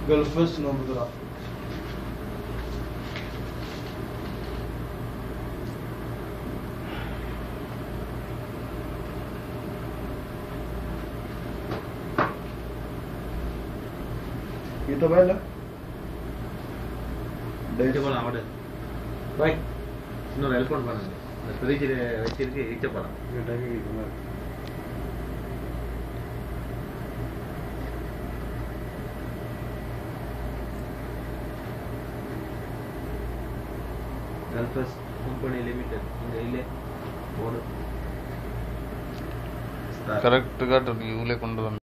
ಗಲ್ಫಸ್ ನೋಡಿದ್ರ ये तो पहले இட்டு போலாம் விடு பாய் இன்னொரு ஹெல்ப் பண்ணுங்க இந்த ஃப்ரிட்ஜில் வச்சிருக்கு இட்டு போலாம் ये टाइम की तुम्हारे ಗಲ್ಫಸ್ ಕಂಪನಿ ಲಿಮಿಟೆಡ್ ఇంకా ఇల్లే ఓడు కరెక్ట్గా ఇవ్వలేకుండా